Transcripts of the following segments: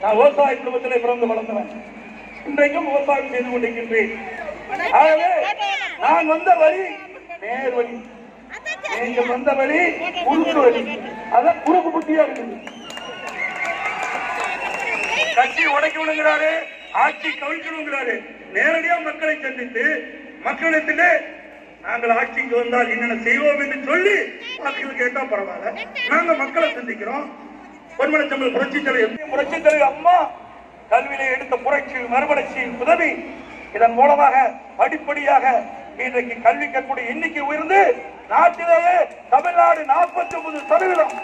நான் விவசாய குடும்பத்திலே பிறந்து வளர்ந்தவன் இன்றைக்கும் விவசாயம் செய்து கொண்டிருக்கின்றேன் ஆகவே நான் வந்த வழி நேர் வழி நீங்க வந்த வழி குறுக்கு வழி அதான் குறுக்கு புத்தியா இருக்குது கட்சி உடைக்கணுங்கிறாரு ஆட்சி கவிழ்க்கணுங்கிறாரு நேரடியா மக்களை சந்தித்து மக்களிடத்திலே நாங்கள் ஆட்சிக்கு வந்தால் என்னென்ன செய்வோம் என்று சொல்லி மக்கள் கேட்டா பரவாயில்ல நாங்க மக்களை சந்திக்கிறோம் பொன்மனச்சம்பல் புரட்சி தலைவர் புரட்சி தலைவர் அம்மா கல்வியிலே எடுத்த புரட்சி மறுமலர்ச்சியின் உதவி இதன் மூலமாக படிப்படியாக இன்றைக்கு கல்வி கற்கக்கூடிய எண்ணிக்கை உயர்ந்து நாட்டிலேயே தமிழ்நாடு நாற்பத்தி ஒன்பது சதவீதம்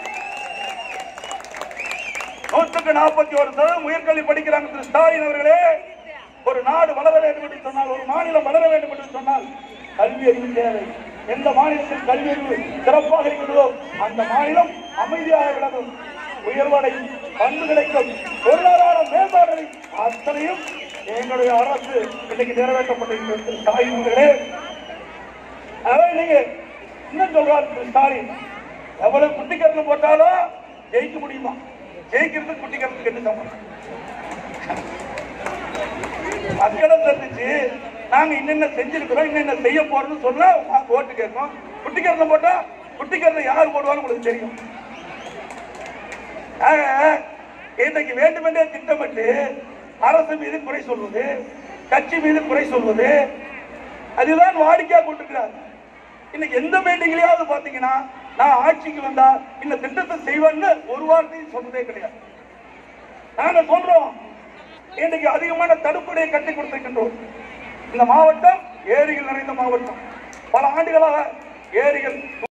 நூற்றுக்கு நாற்பத்தி ஒரு சதவீதம் உயர்கல்வி படிக்கிறாங்க திரு ஸ்டாலின் அவர்களே ஒரு நாடு வளர வேண்டும் என்று சொன்னால் ஒரு மாநிலம் வளர வேண்டும் என்று சொன்னால் கல்வி அறிவு தேவை எந்த மாநிலத்தில் கல்வி அறிவு சிறப்பாக இருக்கிறதோ அந்த மாநிலம் அமைதியாக விளங்கும் உயர்வடையும் பண்பு கிடைக்கும் பொருளாதார மேம்பாடு அத்தனையும் எங்களுடைய அரசு இன்னைக்கு நிறைவேற்றப்பட்டிருக்கிறது திரு ஸ்டாலின் அவர்களே அதான் நீங்க இன்னும் சொல்றாரு திரு ஸ்டாலின் எவ்வளவு குட்டிக்கரணம் போட்டாலும் ஜெயிக்க முடியுமா ஜெயிக்கிறது குட்டிக்கரணத்துக்கு என்ன சம்பந்தம் மக்களும் தெரிஞ்சு நாங்க இன்னென்ன செஞ்சிருக்கிறோம் இன்னென்ன செய்ய போறோம்னு சொன்னா நாங்க ஓட்டு கேட்போம் குட்டிக்கரணம் போட்டா குட்டிக்கரணம் யார் போடுவான்னு உங்களுக்கு தெரியும் ஆக, இன்றைக்கு வேண்டுமென்றே திட்டமிட்டு அரசு மீது குறை சொல்வது கட்சி மீது குறை சொல்வது அதுதான் வாடிக்கையா கொண்டிருக்கிறார் இன்னைக்கு எந்த மீட்டிங்லயாவது பாத்தீங்கன்னா நான் ஆட்சிக்கு வந்தா இந்த திட்டத்தை செய்வேன்னு ஒரு வார்த்தையும் சொன்னதே கிடையாது நாங்க சொல்றோம் இன்னைக்கு அதிகமான தடுப்பணையை கட்டி கொடுத்திருக்கின்றோம் இந்த மாவட்டம் ஏரிகள் நிறைந்த மாவட்டம் பல ஆண்டுகளாக ஏரிகள்